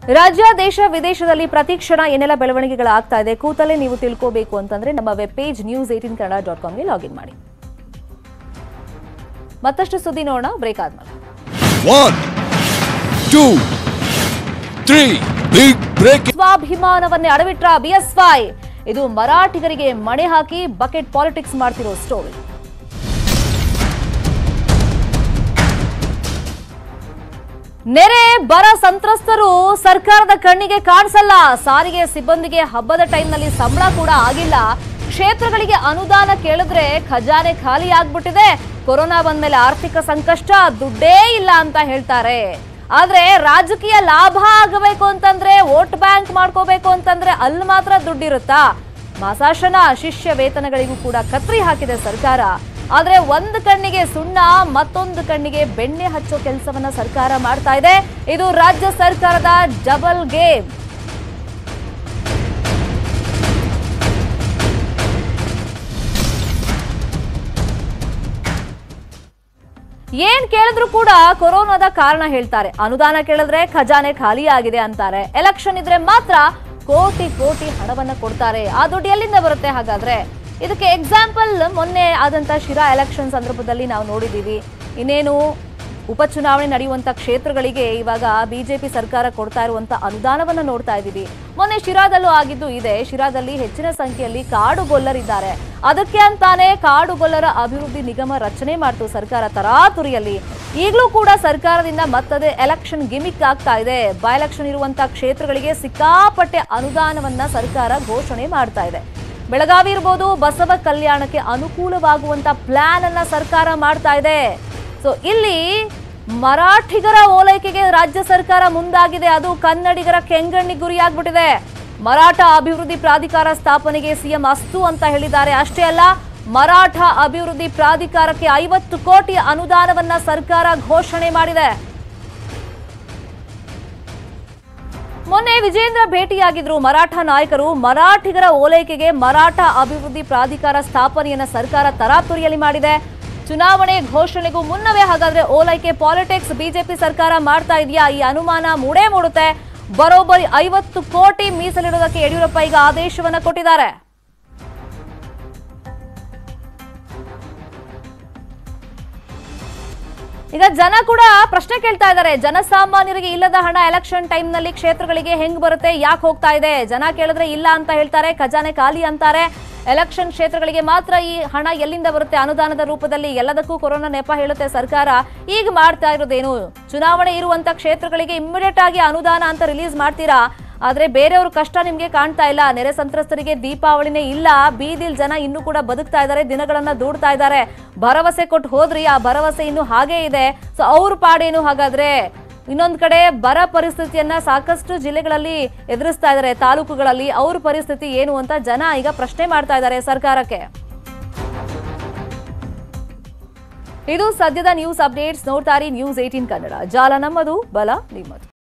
ರಾಜ್ಯ ದೇಶ ವಿದೇಶದಲ್ಲಿ ಪ್ರತಿ ಕ್ಷಣ ಏನೆಲ್ಲ ಬೆಳವಣಿಗೆಗಳಾಗ್ತಾ ಇದೆ ಕೂತಲೇ ನೀವು ತಿಳ್ಕೋಬೇಕು ಅಂತಂದ್ರೆ ನಮ್ಮ web page news eighteen Kannada dot ಕಾಮ್ಗೆ ಲಾಗಿನ್ ಮಾಡಿ ಮತ್ತಷ್ಟು ಸುದ್ದಿ ನೋಡೋಣ ಬ್ರೇಕ್ ಆದ್ಮೇಲೆ One, two, three, big break. ಸ್ವಾಭಿಮಾನವನ್ನೇ ಅಡವಿಟ್ರ ಬಿಎಸ್ವೈ ಇದು ಮರಾಠಿಗರಿಗೆ ಮಣೆ ಹಾಕಿ ಬಕೆಟ್ ಪಾಲಿಟಿಕ್ಸ್ ಮಾಡ್ತಿರೋ ಸ್ಟೋರಿ ನೆರೆ ಬರ ಸಂತ್ರಸ್ತರು ಸರ್ಕಾರದ ಕಣ್ಣಿಗೆ ಕಾಣಿಸಲ್ಲ ಸಾರಿಗೆ ಸಿಬ್ಬಂದಿಗೆ ಹಬ್ಬದ ಟೈಮ್ನಲ್ಲಿ ಸಂಬಳ ಕೂಡ ಆಗಿಲ್ಲ ಕ್ಷೇತ್ರಗಳಿಗೆ ಅನುದಾನ ಕೇಳಿದ್ರೆ ಖಜಾನೆ ಖಾಲಿ ಆಗ್ಬಿಟ್ಟಿದೆ ಕೊರೋನಾ ಬಂದ್ಮೇಲೆ ಆರ್ಥಿಕ ಸಂಕಷ್ಟ ದುಡ್ಡೇ ಇಲ್ಲ ಅಂತ ಹೇಳ್ತಾರೆ ಆದ್ರೆ ರಾಜಕೀಯ ಲಾಭ ಆಗಬೇಕು ಅಂತಂದ್ರೆ ವೋಟ್ ಬ್ಯಾಂಕ್ ಮಾಡ್ಕೋಬೇಕು ಅಂತಂದ್ರೆ ಅಲ್ಲಿ ಮಾತ್ರ ದುಡ್ಡಿರುತ್ತಾ ಮಾಸಾಶನ ಶಿಷ್ಯ ವೇತನಗಳಿಗೂ ಕೂಡ ಕತ್ರಿ ಹಾಕಿದೆ ಸರ್ಕಾರ ಆದ್ರೆ ಒಂದು ಕಣ್ಣಿಗೆ ಸುಣ್ಣ ಮತ್ತೊಂದು ಕಣ್ಣಿಗೆ ಬೆಣ್ಣೆ ಹಚ್ಚೋ ಕೆಲಸವನ್ನ ಸರ್ಕಾರ ಮಾಡ್ತಾ ಇದೆ ಇದು ರಾಜ್ಯ ಸರ್ಕಾರದ ಡಬಲ್ ಗೇಮ್ ಏನ್ ಕೇಳಿದ್ರು ಕೂಡ ಕೊರೋನಾದ ಕಾರಣ ಹೇಳ್ತಾರೆ ಅನುದಾನ ಕೇಳಿದ್ರೆ ಖಜಾನೆ ಖಾಲಿ ಆಗಿದೆ ಅಂತಾರೆ ಎಲೆಕ್ಷನ್ ಇದ್ರೆ ಮಾತ್ರ ಕೋಟಿ ಕೋಟಿ ಹಣವನ್ನ ಕೊಡ್ತಾರೆ ಆ ದುಡ್ಡು ಎಲ್ಲಿಂದ ಬರುತ್ತೆ ಹಾಗಾದ್ರೆ ಇದಕ್ಕೆ ಎಕ್ಸಾಂಪಲ್ ಮೊನ್ನೆ ಆದಂತ ಶಿರಾ ಎಲೆಕ್ಷನ್ ಸಂದರ್ಭದಲ್ಲಿ ನಾವು ನೋಡಿದೀವಿ ಇನ್ನೇನು ಉಪಚುನಾವಣೆ ನಡೆಯುವಂತ ಕ್ಷೇತ್ರಗಳಿಗೆ ಇವಾಗ ಬಿಜೆಪಿ ಸರ್ಕಾರ ಕೊಡ್ತಾ ಇರುವಂತ ಅನುದಾನವನ್ನ ನೋಡ್ತಾ ಇದ್ದೀವಿ ಮೊನ್ನೆ ಶಿರಾದಲ್ಲೂ ಆಗಿದ್ದು ಇದೆ ಶಿರಾದಲ್ಲಿ ಹೆಚ್ಚಿನ ಸಂಖ್ಯೆಯಲ್ಲಿ ಕಾಡುಗೊಲ್ಲರಿದ್ದಾರೆ ಅದಕ್ಕೆ ಅಂತಾನೆ ಕಾಡುಗೊಲ್ಲರ ಅಭಿವೃದ್ಧಿ ನಿಗಮ ರಚನೆ ಮಾಡ್ತು ಸರ್ಕಾರ ತರಾತುರಿಯಲ್ಲಿ ಈಗಲೂ ಕೂಡ ಸರ್ಕಾರದಿಂದ ಮತ್ತದೇ ಎಲೆಕ್ಷನ್ ಗಿಮಿಕ್ ಆಗ್ತಾ ಇದೆ ಬೈ ಎಲೆಕ್ಷನ್ ಇರುವಂತ ಕ್ಷೇತ್ರಗಳಿಗೆ ಸಿಕ್ಕಾಪಟ್ಟೆ ಅನುದಾನವನ್ನ ಸರ್ಕಾರ ಘೋಷಣೆ ಮಾಡ್ತಾ ಇದೆ ಬೆಳಗಾವಿ ಇರ್ಬೋದು ಬಸವ ಕಲ್ಯಾಣಕ್ಕೆ ಅನುಕೂಲವಾಗುವಂತ ಪ್ಲಾನ್ ಅನ್ನ ಸರ್ಕಾರ ಮಾಡ್ತಾ ಇದೆ ಸೊ ಇಲ್ಲಿ ಮರಾಠಿಗರ ಓಲೈಕೆಗೆ ರಾಜ್ಯ ಸರ್ಕಾರ ಮುಂದಾಗಿದೆ ಅದು ಕನ್ನಡಿಗರ ಕೆಂಗಣ್ಣಿ ಗುರಿಯಾಗ್ಬಿಟ್ಟಿದೆ ಮರಾಠ ಅಭಿವೃದ್ಧಿ ಪ್ರಾಧಿಕಾರ ಸ್ಥಾಪನೆಗೆ ಸಿಎಂ ಅಸ್ತು ಅಂತ ಹೇಳಿದ್ದಾರೆ ಅಷ್ಟೇ ಅಲ್ಲ ಮರಾಠ ಅಭಿವೃದ್ಧಿ ಪ್ರಾಧಿಕಾರಕ್ಕೆ ಐವತ್ತು ಕೋಟಿ ಅನುದಾನವನ್ನ ಸರ್ಕಾರ ಘೋಷಣೆ ಮಾಡಿದೆ ಮೊನ್ನೆ ವಿಜೇಂದ್ರ ಭೇಟಿಯಾಗಿದ್ರು ಮರಾಠ ನಾಯಕರು ಮರಾಠಿಗರ ಓಲೈಕೆಗೆ ಮರಾಠ ಅಭಿವೃದ್ಧಿ ಪ್ರಾಧಿಕಾರ ಸ್ಥಾಪನೆಯನ್ನ ಸರ್ಕಾರ ತರಾತುರಿಯಲ್ಲಿ ಮಾಡಿದೆ ಚುನಾವಣೆ ಘೋಷಣೆಗೂ ಮುನ್ನವೇ ಹಾಗಾದ್ರೆ ಓಲೈಕೆ ಪಾಲಿಟಿಕ್ಸ್ ಬಿಜೆಪಿ ಸರ್ಕಾರ ಮಾಡ್ತಾ ಇದೆಯಾ ಈ ಅನುಮಾನ ಮೂಡೇ ಮೂಡುತ್ತೆ ಬರೋಬ್ಬರಿ ಐವತ್ತು ಕೋಟಿ ಮೀಸಲಿಡೋದಕ್ಕೆ ಯಡಿಯೂರಪ್ಪ ಈಗ ಆದೇಶವನ್ನ ಕೊಟ್ಟಿದ್ದಾರೆ ಈಗ ಜನ ಕೂಡ ಪ್ರಶ್ನೆ ಕೇಳ್ತಾ ಇದ್ದಾರೆ ಜನಸಾಮಾನ್ಯರಿಗೆ ಇಲ್ಲದ ಹಣ ಎಲೆಕ್ಷನ್ ಟೈಮ್ ನಲ್ಲಿ ಕ್ಷೇತ್ರಗಳಿಗೆ ಹೆಂಗ್ ಬರುತ್ತೆ ಯಾಕೆ ಹೋಗ್ತಾ ಇದೆ ಜನ ಕೇಳಿದ್ರೆ ಇಲ್ಲ ಅಂತ ಹೇಳ್ತಾರೆ ಖಜಾನೆ ಖಾಲಿ ಅಂತಾರೆ ಎಲೆಕ್ಷನ್ ಕ್ಷೇತ್ರಗಳಿಗೆ ಮಾತ್ರ ಈ ಹಣ ಎಲ್ಲಿಂದ ಬರುತ್ತೆ ಅನುದಾನದ ರೂಪದಲ್ಲಿ ಎಲ್ಲದಕ್ಕೂ ಕೊರೋನಾ ನೆಪ ಹೇಳುತ್ತೆ ಸರ್ಕಾರ ಈಗ ಮಾಡ್ತಾ ಇರೋದೇನು ಚುನಾವಣೆ ಇರುವಂತ ಕ್ಷೇತ್ರಗಳಿಗೆ ಇಮ್ಮಿಡಿಯೇಟ್ ಆಗಿ ಅನುದಾನ ಅಂತ ರಿಲೀಸ್ ಮಾಡ್ತೀರಾ ಆದ್ರೆ ಬೇರೆಯವ್ರ ಕಷ್ಟ ನಿಮ್ಗೆ ಕಾಣ್ತಾ ಇಲ್ಲ ನೆರೆ ಸಂತ್ರಸ್ತರಿಗೆ ದೀಪಾವಳಿನೇ ಇಲ್ಲ ಬೀದಿಲ್ ಜನ ಇನ್ನೂ ಕೂಡ ಬದುಕ್ತಾ ಇದ್ದಾರೆ ದಿನಗಳನ್ನ ದೂಡ್ತಾ ಇದ್ದಾರೆ ಭರವಸೆ ಕೊಟ್ಟು ಹೋದ್ರಿ ಆ ಭರವಸೆ ಇನ್ನು ಹಾಗೇ ಇದೆ ಸೊ ಅವ್ರ ಪಾಡೇನು ಹಾಗಾದ್ರೆ ಇನ್ನೊಂದ್ ಕಡೆ ಬರ ಪರಿಸ್ಥಿತಿಯನ್ನ ಸಾಕಷ್ಟು ಜಿಲ್ಲೆಗಳಲ್ಲಿ ಎದುರಿಸ್ತಾ ಇದ್ದಾರೆ ತಾಲೂಕುಗಳಲ್ಲಿ ಅವ್ರ ಪರಿಸ್ಥಿತಿ ಏನು ಅಂತ ಜನ ಈಗ ಪ್ರಶ್ನೆ ಮಾಡ್ತಾ ಇದ್ದಾರೆ ಸರ್ಕಾರಕ್ಕೆ ಇದು ಸದ್ಯದ ನ್ಯೂಸ್ ಅಪ್ಡೇಟ್ಸ್ ನೋಡ್ತಾರಿ ನ್ಯೂಸ್ ಏಟೀನ್ ಕನ್ನಡ ಜಾಲ ನಮ್ಮದು ಬಲ ನಿಮ್ಮದು